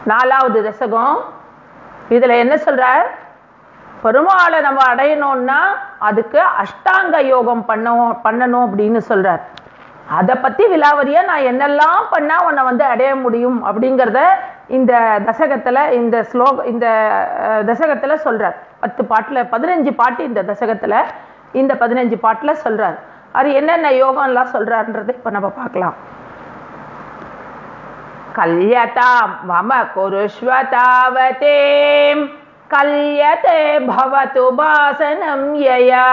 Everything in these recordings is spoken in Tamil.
நாலாவது தசகம் இதுல என்ன சொல்றார் பெருமாளை நம்ம அடையணும்னா அதுக்கு அஷ்டாங்க யோகம் பண்ணவும் பண்ணணும் அப்படின்னு சொல்றார் அதை பத்தி விலாவரியா நான் என்னெல்லாம் பண்ணா உன்னை வந்து அடைய முடியும் அப்படிங்கிறத இந்த தசகத்துல இந்த ஸ்லோக இந்த அஹ், தசகத்துல சொல்றார் பத்து பாட்டுல பதினஞ்சு பாட்டு இந்த தசகத்துல இந்த பதினஞ்சு பாட்டுல சொல்றார் அது என்னென்ன யோகம்லாம் சொல்றாருன்றதை இப்ப நம்ம பார்க்கலாம் कल्यतां मम कुरुष्व तावते कल्यते भवतु भासनं यया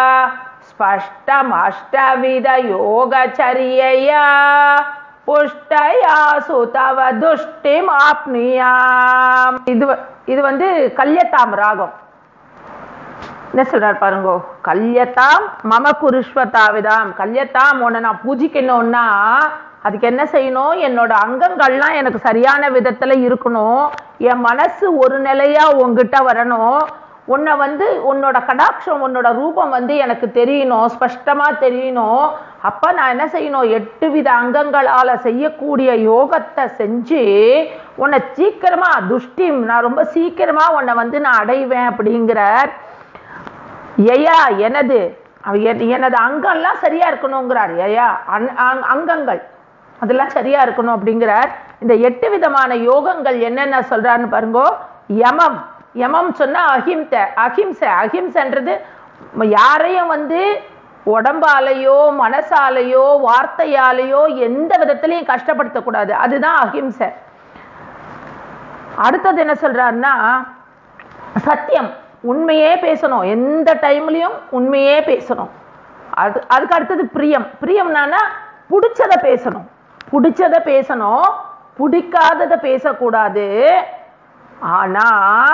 स्पष्टमष्टविधयोगचर्यया புஷ்டயாசு தவ துஷ்டிமாப்னியாம் இது வ- இது வந்து கல்யத்தாம் ராகம் என்ன சொல்றாரு பாருங்க கல்யத்தாம் மம குருஷ்வதாவிதாம் கல்யத்தாம் உன்னை நான் பூஜிக்கணும்னா அதுக்கு என்ன செய்யணும் என்னோட அங்கங்கள்லாம் எனக்கு சரியான விதத்துல இருக்கணும் என் மனசு ஒரு நிலையா உன்கிட்ட வரணும் உன்னை வந்து உன்னோட கடாட்சம் உன்னோட ரூபம் வந்து எனக்கு தெரியணும் ஸ்பஷ்டமா தெரியணும் அப்ப நான் என்ன செய்யணும் எட்டு வித அங்கங்களால செய்யக்கூடிய யோகத்தை செஞ்சு உன்னை சீக்கிரமா துஷ்டி நான் ரொம்ப சீக்கிரமா உன்னை வந்து நான் அடைவேன் அப்படிங்கிறார் ஐயா எனது அவ என்- எனது அங்கம்லாம் சரியா இருக்கணுங்கிறார் ஐயா அங்- அங்- அங்கங்கள் அதெல்லாம் சரியா இருக்கணும் அப்படிங்கிறார் இந்த எட்டு விதமான யோகங்கள் என்னென்ன சொல்றாருன்னு பாருங்கோ யமம் யமம் சொன்னா அஹிம்சை அஹிம்சை அஹிம்சைன்றது ம- யாரையும் வந்து உடம்பாலேயோ மனசாலேயோ வார்த்தையாலேயோ எந்த விதத்திலையும் கஷ்டப்படுத்தக்கூடாது அதுதான் அஹிம்சை அடுத்தது என்ன சொல்றாருன்னா சத்தியம் உண்மையே பேசணும் எந்த டைம்லயும் உண்மையே பேசணும் அது அதுக்கு அடுத்தது பிரியம் பிரியம்னா பிடிச்சத பேசணும் பிடிச்சத பேசணும் பிடிக்காதத பேசக்கூடாது ஆனா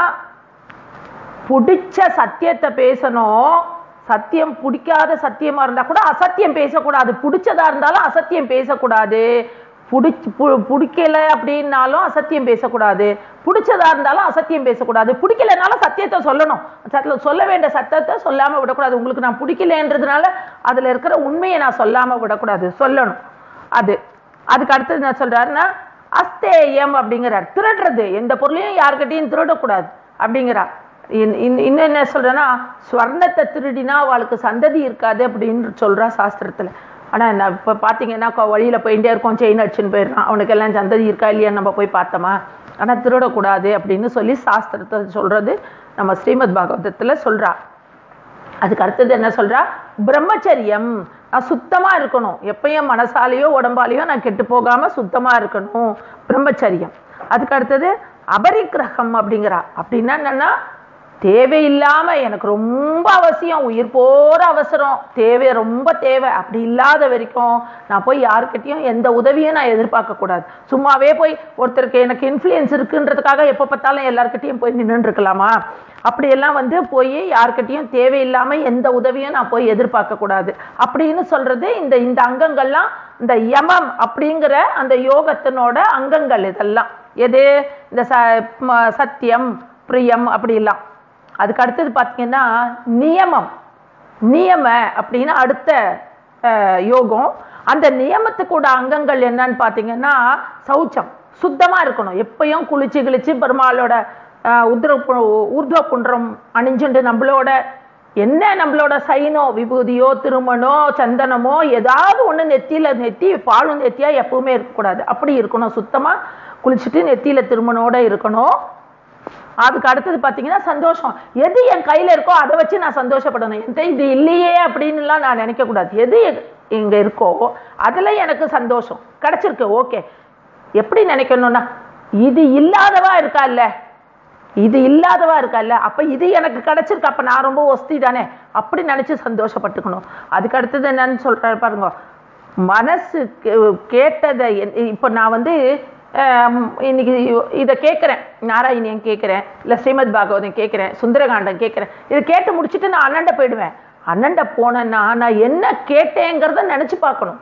பிடிச்ச சத்தியத்தை பேசணும் சத்தியம் பிடிக்காத சத்தியமா இருந்தா கூட அசத்தியம் பேசக்கூடாது பிடிச்சதா இருந்தாலும் அசத்தியம் பேசக்கூடாது பிடிச்சி பிடிக்கல அப்படின்னாலும் அசத்தியம் பேசக்கூடாது பிடிச்சதா இருந்தாலும் அசத்தியம் பேசக்கூடாது பிடிக்கலனாலும் சத்தியத்தை சொல்லணும் சத்தில சொல்ல வேண்டிய சத்தத்தை சொல்லாம விடக்கூடாது உங்களுக்கு நான் பிடிக்கலன்றதுனால அதுல இருக்கிற உண்மையை நான் சொல்லாம விடக்கூடாது சொல்லணும் அது அதுக்கு அடுத்தது என்ன சொல்றாருன்னா அஸ்தேயம் அப்படிங்கிறார் திருடுறது எந்த பொருளையும் யாருக்கிட்டையும் திருடக்கூடாது அப்படிங்கிறார் இன்- இன்- இன்னும் என்ன சொல்றேன்னா ஸ்வர்ணத்தை திருடினா அவளுக்கு சந்ததி இருக்காது அப்படின்னு சொல்றா சாஸ்திரத்துல ஆனா நான் இப்ப பாத்தீங்கன்னா கொ- வழியில போயிட்டே இருக்கோம் செயின் அடிச்சுன்னு போயிடுறான் அவனுக்கு எல்லாம் சந்ததி இருக்கா இல்லையான்னு நம்ம போய் பார்த்தோமா ஆனா திருடக்கூடாது அப்படின்னு சொல்லி சாஸ்திரத்தை சொல்றது நம்ம ஸ்ரீமத் பாகவதத்துல சொல்றா அதுக்கு அடுத்தது என்ன சொல்றா பிரம்மச்சரியம் நான் சுத்தமா இருக்கணும் எப்பயும் மனசாலேயோ உடம்பாலேயோ நான் கெட்டு போகாம சுத்தமா இருக்கணும் பிரம்மச்சரியம் அதுக்கு அடுத்தது அபரிக்கிரகம் அப்படிங்கிறா அப்படின்னா என்னன்னா தேவையில்லாம எனக்கு ரொம்ப அவசியம் உயிர் போற அவசரம் தேவை ரொம்ப தேவை அப்படி இல்லாத வரைக்கும் நான் போய் யாருக்கிட்டையும் எந்த உதவியும் நான் எதிர்பார்க்க கூடாது சும்மாவே போய் ஒருத்தருக்கு எனக்கு இன்ஃப்ளூயன்ஸ் இருக்குன்றதுக்காக எப்போ பார்த்தாலும் எல்லார்கிட்டயும் போய் நின்றுட்டு இருக்கலாமா அப்படியெல்லாம் வந்து போய் யார்கிட்டயும் தேவையில்லாம எந்த உதவியும் நான் போய் எதிர்பார்க்க கூடாது அப்படின்னு சொல்றது இந்த இந்த அங்கங்கள்லாம் இந்த யமம் அப்படிங்கிற அந்த யோகத்தினோட அங்கங்கள் இதெல்லாம் எது இந்த ச ம- சத்தியம் பிரியம் அப்படிலாம் அதுக்கு அடுத்தது பார்த்தீங்கன்னா நியமம் நியம அப்படின்னா அடுத்த அஹ், யோகம் அந்த நியமத்துக்கூட அங்கங்கள் என்னன்னு பார்த்தீங்கன்னா சௌச்சம் சுத்தமா இருக்கணும் எப்பயும் குளிச்சு கிழிச்சு பெருமாளோட அஹ், உத்ர பு- ஊர்த்வ குன்றம் அணிஞ்சுண்டு நம்மளோட என்ன நம்மளோட சைனோ விபூதியோ திருமணோ சந்தனமோ ஏதாவது ஒண்ணு நெத்தியில நெத்தி பாலும் நெத்தியா எப்பவுமே இருக்கக்கூடாது அப்படி இருக்கணும் சுத்தமா குளிச்சுட்டு நெத்தியில திருமணோட இருக்கணும் அதுக்கு அடுத்தது பார்த்தீங்கன்னா சந்தோஷம் எது என் கையில இருக்கோ அதை வச்சு நான் சந்தோஷப்படணும் என்கிட்ட இது இல்லையே அப்படின்னுலாம் நான் நினைக்க கூடாது எது இங்க இருக்கோ அதுல எனக்கு சந்தோஷம் கிடைச்சிருக்கு ஓகே எப்படி நினைக்கணும்னா இது இல்லாதவா இருக்கா இல்ல இது இல்லாதவா இருக்கா இல்ல அப்ப இது எனக்கு கிடைச்சிருக்கு அப்ப நான் ரொம்ப ஒஸ்தி தானே அப்படி நினைச்சு சந்தோஷப்பட்டுக்கணும் அதுக்கு அடுத்தது என்னன்னு சொல்றாரு பாருங்க மனசு கே- கேட்டதை என்- இப்ப நான் வந்து ஆம், இன்னைக்கு இதை கேட்குறேன் நாராயணியன் கேட்குறேன் இல்லை ஸ்ரீமத் பாகவதம் கேட்குறேன் சுந்தரகாண்டம் கேட்குறேன் இதை கேட்டு முடிச்சுட்டு நான் அண்ணன்ட போயிடுவேன் அண்ணன்ட போனேன்னா நான் என்ன கேட்டேங்கிறத நினைச்சு பார்க்கணும்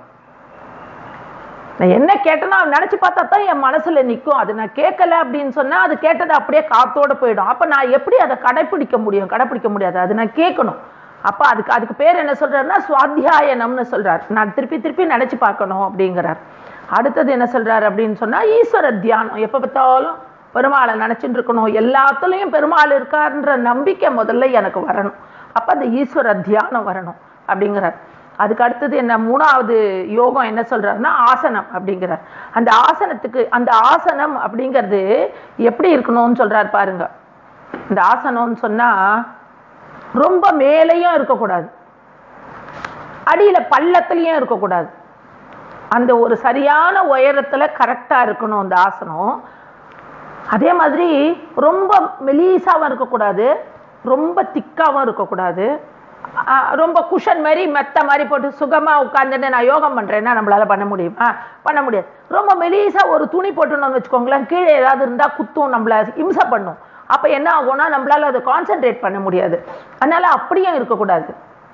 நான் என்ன கேட்டேனோ அதை நினைச்சு பார்த்தா தான் என் மனசுல நிற்கும் அது நான் கேட்கல அப்படின்னு சொன்னா அது கேட்டது அப்படியே காத்தோட போயிடும் அப்ப நான் எப்படி அதை கடைப்பிடிக்க முடியும் கடைப்பிடிக்க முடியாது அது நான் கேட்கணும் அப்ப அதுக்கு அதுக்கு பேர் என்ன சொல்றாருன்னா சுவாத்தியாயனம்னு சொல்றார் நான் திருப்பி திருப்பி நினைச்சு பார்க்கணும் அப்படிங்கிறார் அடுத்தது என்ன சொல்றாரு அப்படின்னு சொன்னா ஈஸ்வர தியானம் எப்ப பார்த்தாலும் பெருமாளை நினைச்சிட்டு இருக்கணும் எல்லாத்துலயும் பெருமாள் இருக்காருன்ற நம்பிக்கை முதல்ல எனக்கு வரணும் அப்ப அந்த ஈஸ்வர தியானம் வரணும் அப்படிங்கிறார் அதுக்கு அடுத்தது என்ன மூணாவது யோகம் என்ன சொல்றாருன்னா ஆசனம் அப்படிங்கிறார் அந்த ஆசனத்துக்கு அந்த ஆசனம் அப்படிங்கிறது எப்படி இருக்கணும்னு சொல்றாரு பாருங்க இந்த ஆசனம்னு சொன்னா ரொம்ப மேலேயும் இருக்கக்கூடாது அடியில பள்ளத்துலயும் இருக்கக்கூடாது அந்த ஒரு சரியான உயரத்துல கரெக்டா இருக்கணும் அந்த ஆசனம் அதே மாதிரி ரொம்ப மெலீசாவும் இருக்கக்கூடாது ரொம்ப திக்காவும் இருக்கக்கூடாது அஹ் ரொம்ப குஷன் மாதிரி மெத்த மாதிரி போட்டு சுகமா உட்காந்துட்டு நான் யோகம் பண்றேன்னா நம்மளால பண்ண முடியுமா பண்ண முடியாது ரொம்ப மெலீசா ஒரு துணி போட்டுனோம்னு வச்சுக்கோங்களேன் கீழே ஏதாவது இருந்தா குத்தும் நம்மள இம்சை பண்ணும் அப்ப என்ன ஆகும்னா நம்மளால அதை கான்சென்ட்ரேட் பண்ண முடியாது அதனால அப்படியும் இருக்கக்கூடாது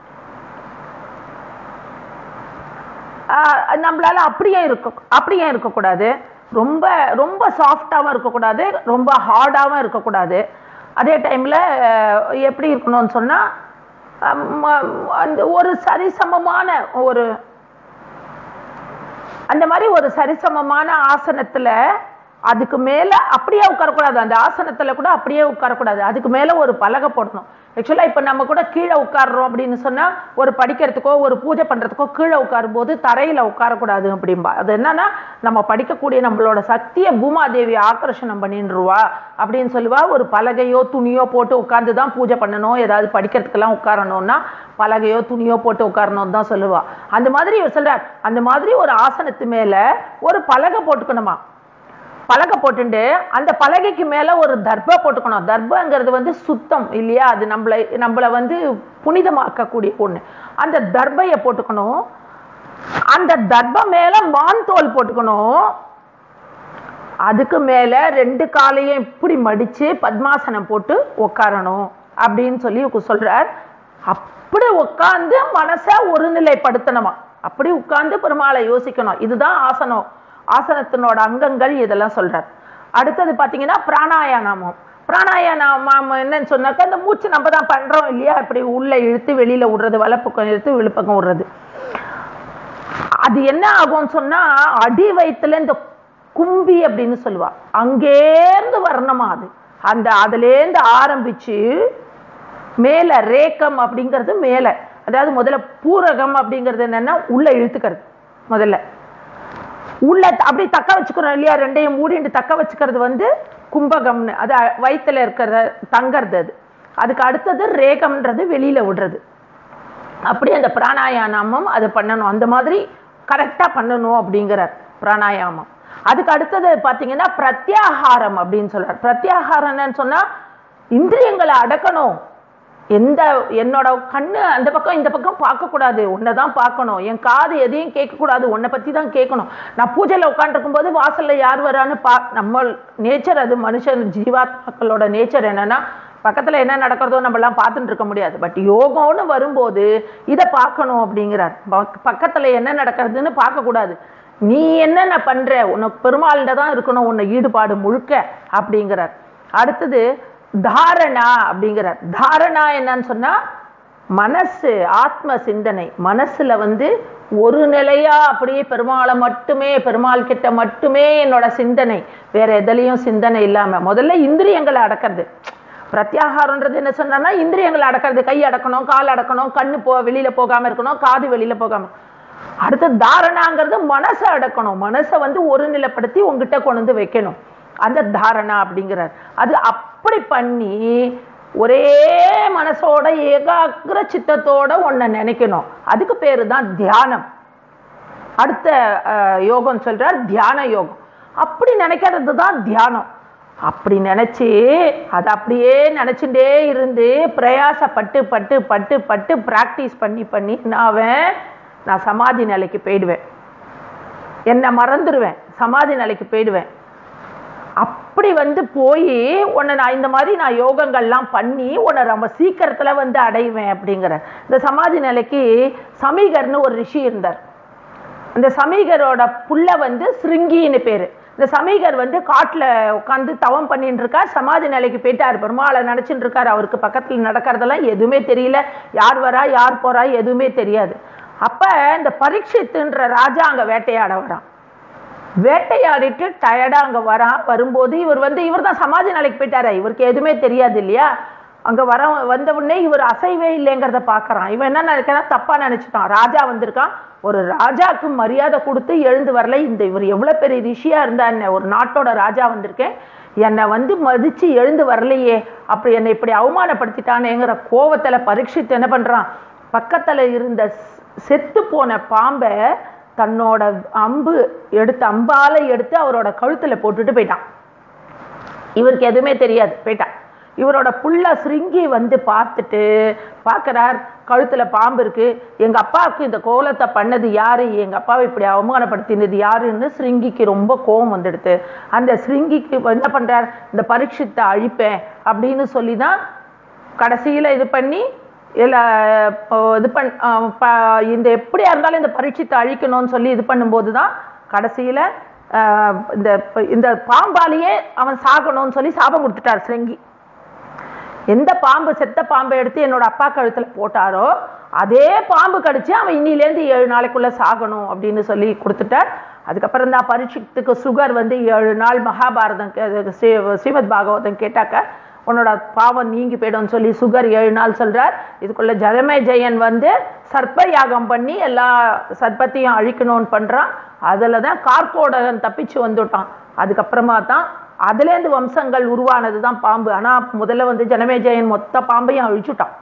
ஆஹ் நம்மளால அப்படியே இருக்க அப்படியே இருக்கக்கூடாது ரொம்ப ரொம்ப சாஃப்டாகவும் இருக்கக்கூடாது ரொம்ப ஹார்டாகவும் இருக்கக்கூடாது அதே டைம்ல எப்படி இருக்கணும்னு சொன்னா அம், அந்த ஒரு சரிசமமான ஒரு அந்த மாதிரி ஒரு சரிசமமான ஆசனத்துல அதுக்கு மேல அப்படியே உட்காரக்கூடாது அந்த ஆசனத்துல கூட அப்படியே உட்காரக்கூடாது அதுக்கு மேல ஒரு பலகை போடணும் ஆக்சுவலா இப்ப நம்ம கூட கீழே உட்கார்றோம் அப்படின்னு சொன்னா ஒரு படிக்கிறதுக்கோ ஒரு பூஜை பண்றதுக்கோ கீழே உட்காரும் போது தரையில உட்காரக்கூடாது அப்படிம்பா அது என்னன்னா நம்ம படிக்கக்கூடிய நம்மளோட சக்தியை பூமாதேவி ஆக்கர்ஷணம் பண்ணிடுவா அப்படின்னு சொல்லுவா ஒரு பலகையோ துணியோ போட்டு உட்கார்ந்து தான் பூஜை பண்ணணும் ஏதாவது படிக்கிறதுக்கெல்லாம் உட்காரணும்னா பலகையோ துணியோ போட்டு உட்காரணும்னு தான் சொல்லுவா அந்த மாதிரி இவர் சொல்றார் அந்த மாதிரி ஒரு ஆசனத்து மேல ஒரு பலகை போட்டுக்கணுமா பலகை போட்டுண்டு அந்த பலகைக்கு மேல ஒரு தர்ப போட்டுக்கணும் தர்பங்கிறது வந்து சுத்தம் இல்லையா அது நம்மளை நம்மள வந்து புனிதமாக்கக்கூடிய ஒண்ணு அந்த தர்பையை போட்டுக்கணும் அந்த தர்ப மேல மான் தோல் போட்டுக்கணும் அதுக்கு மேல ரெண்டு காலையும் இப்படி மடிச்சு பத்மாசனம் போட்டு உட்காரணும் அப்படின்னு சொல்லி இவங்க சொல்றார் அப்படி உட்கார்ந்து மனசை ஒருநிலைப்படுத்தணுமா அப்படி உட்கார்ந்து பெருமாளை யோசிக்கணும் இதுதான் ஆசனம் ஆசனத்தினோட அங்கங்கள் இதெல்லாம் சொல்றார் அடுத்தது பாத்தீங்கன்னா பிராணாயாமம் பிராணாயாமம் என்னன்னு சொன்னாக்கா இந்த மூச்சு நம்ம தான் பண்றோம் இல்லையா இப்படி உள்ள இழுத்து வெளியில விடுறது வலப்பக்கம் இழுத்து விழுப்பக்கம் விடுறது அது என்ன ஆகும்னு சொன்னா அடி வயித்துல இந்த கும்பி அப்படின்னு சொல்லுவா அங்கேருந்து வரணுமா அது அந்த அதுலேருந்து ஆரம்பிச்சு மேல ரேக்கம் அப்படிங்கிறது மேல அதாவது முதல்ல பூரகம் அப்படிங்கிறது என்னன்னா உள்ள இழுத்துக்கிறது முதல்ல உள்ள த- அப்படி தக்க வச்சுக்கிறோம் இல்லையா ரெண்டையும் மூடிட்டு தக்க வச்சுக்கிறது வந்து கும்பகம்னு அது அ- வயித்துல இருக்கிற தங்கறது அது அதுக்கு அடுத்தது ரேகம்ன்றது வெளியில விடுறது அப்படி அந்த பிராணாயாமம் அது பண்ணணும் அந்த மாதிரி கரெக்டா பண்ணணும் அப்படிங்கிறார் பிராணாயாமம் அதுக்கு அடுத்தது பாத்தீங்கன்னா பிரத்யாகாரம் அப்படின்னு சொல்றார் பிரத்யாகாரம் என்னன்னு சொன்னா இந்திரியங்களை அடக்கணும் எந்த என்னோட கண்ணு அந்த பக்கம் இந்த பக்கம் பார்க்கக்கூடாது உன்னை தான் பார்க்கணும் என் காது எதையும் கேட்கக்கூடாது உன்னை பத்தி தான் கேட்கணும் நான் பூஜையில உட்காந்துருக்கும் போது வாசல்ல யார் வரான்னு பா நம்ம நேச்சர் அது மனுஷன் ஜீவாத்மாக்களோட நேச்சர் என்னன்னா பக்கத்துல என்ன நடக்கிறதோ நம்ம எல்லாம் பார்த்துட்டு இருக்க முடியாது பட் யோகம்னு வரும்போது இதை பார்க்கணும் அப்படிங்கிறார் பக்- பக்கத்துல என்ன நடக்கிறதுன்னு பார்க்கக்கூடாது நீ என்னென்ன பண்ற உனக்கு பெருமாள்கிட்ட தான் இருக்கணும் உன்னை ஈடுபாடு முழுக்க அப்படிங்கிறார் அடுத்தது தாரணா அப்படிங்கிறார் தாரணா என்னன்னு சொன்னா மனசு ஆத்ம சிந்தனை மனசுல வந்து ஒரு நிலையா அப்படியே பெருமாளை மட்டுமே பெருமாள் கிட்ட மட்டுமே என்னோட சிந்தனை வேற எதுலயும் சிந்தனை இல்லாம முதல்ல இந்திரியங்களை அடக்கிறது பிரத்யாகாரம்ன்றது என்ன சொன்னா இந்திரியங்களை அடக்கிறது கை அடக்கணும் கால் அடக்கணும் கண்ணு போ வெளியில போகாம இருக்கணும் காது வெளியில போகாம அடுத்து தாரணாங்கிறது மனசை அடக்கணும் மனசை வந்து ஒருநிலைப்படுத்தி உங்ககிட்ட கொண்டு வந்து வைக்கணும் அந்த தாரணா அப்படிங்கிறார் அது அப்படி பண்ணி ஒரே மனசோட ஏகாகிர சித்தத்தோட உன்னை நினைக்கணும் அதுக்கு பேரு தான் தியானம் அடுத்த அஹ், யோகம் சொல்றார் தியான யோகம் அப்படி நினைக்கிறது தான் தியானம் அப்படி நினைச்சு அதை அப்படியே நினைச்சுட்டே இருந்து பிரயாசப்பட்டு பட்டு பட்டு பட்டு பிராக்டிஸ் பண்ணி பண்ணி நான் அவன் நான் சமாதி நிலைக்கு போயிடுவேன் என்னை மறந்துடுவேன் சமாதி நிலைக்கு போயிடுவேன் அப்படி வந்து போய் உன்னை நான் இந்த மாதிரி நான் யோகங்கள்லாம் பண்ணி உன்னை ரொம்ப சீக்கிரத்துல வந்து அடைவேன் அப்படிங்கிற இந்த சமாதி நிலைக்கு சமீகர்னு ஒரு ரிஷி இருந்தார் அந்த சமீகரோட புள்ள வந்து சிருங்கின்னு பேரு இந்த சமீகர் வந்து காட்டுல உட்காந்து தவம் பண்ணிட்டு இருக்கார் சமாதி நிலைக்கு போயிட்டார் பெருமாளை நினைச்சுட்டு இருக்காரு அவருக்கு பக்கத்துல நடக்கிறதெல்லாம் எதுவுமே தெரியல யார் வரா யார் போறா எதுவுமே தெரியாது அப்ப இந்த பரீட்சித்துன்ற ராஜா அங்க வேட்டையாட வரான் வேட்டையாடிட்டு டயர்டா அங்க வரா வரும்போது இவர் வந்து இவர் தான் சமாதி நிலைக்கு போயிட்டாரு இவருக்கு எதுவுமே தெரியாது இல்லையா அங்க வர வந்த உடனே இவர் அசைவே இல்லைங்கிறத பாக்குறான் இவன் என்ன நினைக்கிறான் தப்பா நினைச்சிட்டான் ராஜா வந்திருக்கான் ஒரு ராஜாக்கு மரியாதை கொடுத்து எழுந்து வரல இந்த இவர் எவ்வளவு பெரிய ரிஷியா இருந்தா என்ன ஒரு நாட்டோட ராஜா வந்திருக்கேன் என்னை வந்து மதிச்சு எழுந்து வரலையே அப்படி என்னை இப்படி அவமானப்படுத்திட்டானேங்கிற கோவத்துல பரீட்சித்து என்ன பண்றான் பக்கத்துல இருந்த செத்து போன பாம்பை தன்னோட அம்பு எடுத்து அம்பால எடுத்து அவரோட கழுத்துல போட்டுட்டு போயிட்டான் இவருக்கு எதுவுமே தெரியாது போயிட்டான் இவரோட புள்ள சிருங்கி வந்து பார்த்துட்டு பார்க்கறார் கழுத்துல பாம்பு இருக்கு எங்க அப்பாவுக்கு இந்த கோலத்தை பண்ணது யாரு எங்க அப்பாவை இப்படி அவமானப்படுத்தினது யாருன்னு சிருங்கிக்கு ரொம்ப கோபம் வந்துடுது அந்த சிருங்கிக்கு என்ன பண்றார் இந்த பரீட்சித்தை அழிப்பேன் அப்படின்னு சொல்லி தான் கடைசியில இது பண்ணி இல்ல இப்போ இது பண் அஹ் ப- இந்த எப்படியா இருந்தாலும் இந்த பரீட்சித்தை அழிக்கணும்னு சொல்லி இது பண்ணும்போது தான் கடைசியில அஹ், இந்த இந்த பாம்பாலேயே அவன் சாகணும்னு சொல்லி சாபம் கொடுத்துட்டார் சிருங்கி எந்த பாம்பு செத்த பாம்பை எடுத்து என்னோட அப்பா கழுத்துல போட்டாரோ அதே பாம்பு கடிச்சு அவன் இன்னிலேருந்து ஏழு நாளைக்குள்ள சாகணும் அப்படின்னு சொல்லி கொடுத்துட்டார் அதுக்கப்புறம் தான் பரீட்சித்துக்கு சுகர் வந்து ஏழு நாள் மகாபாரதம் கே- ஸ்ரீ- ஸ்ரீமத் பாகவதம் கேட்டாக்க உன்னோட பாவம் நீங்கி போயிடும்னு சொல்லி சுகர் ஏழு நாள் சொல்றார் இதுக்குள்ள ஜெயமே ஜெயன் வந்து சர்ப்ப யாகம் பண்ணி எல்லா சர்ப்பத்தையும் அழிக்கணும்னு பண்றான் அதுல தான் கார்கோடகன் தப்பிச்சு வந்துட்டான் அதுக்கப்புறமா தான் அதுலேருந்து வம்சங்கள் உருவானது தான் பாம்பு ஆனா முதல்ல வந்து ஜனமேஜயன் மொத்த பாம்பையும் அழிச்சுட்டான்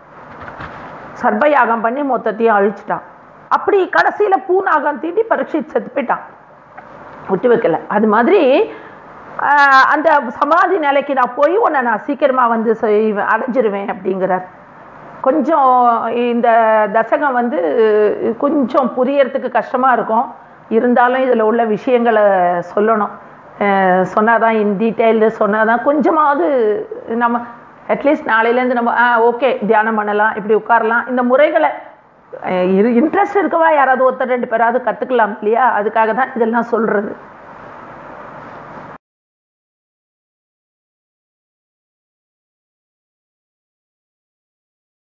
சர்ப்பயாகம் பண்ணி மொத்தத்தையும் அழிச்சிட்டான் அப்படி கடைசியில பூநாகம் தீண்டி பரீட்சித் செத்து போயிட்டான் விட்டு வைக்கல அது மாதிரி ஆஹ், அந்த சமாதி நிலைக்கு நான் போய் உன்னை நான் சீக்கிரமா வந்து செய்வேன், அடைஞ்சிருவேன் அப்படிங்கிறார் கொஞ்சம் இந்த தசகம் வந்து கொஞ்சம் புரியறதுக்கு கஷ்டமா இருக்கும் இருந்தாலும் இதுல உள்ள விஷயங்களை சொல்லணும் அஹ் சொன்னாதான் இன் டீட்டெயில் சொன்னாதான் கொஞ்சமாவது நம்ம அட்லீஸ்ட் நாளையிலேருந்து நம்ம ஆ ஓகே தியானம் பண்ணலாம் இப்படி உட்காரலாம் இந்த முறைகளை இன்ட்ரெஸ்ட் இருக்கவா யாராவது ஒருத்தர் ரெண்டு பேராவது கத்துக்கலாம் இல்லையா அதுக்காக தான் இதெல்லாம் சொல்றது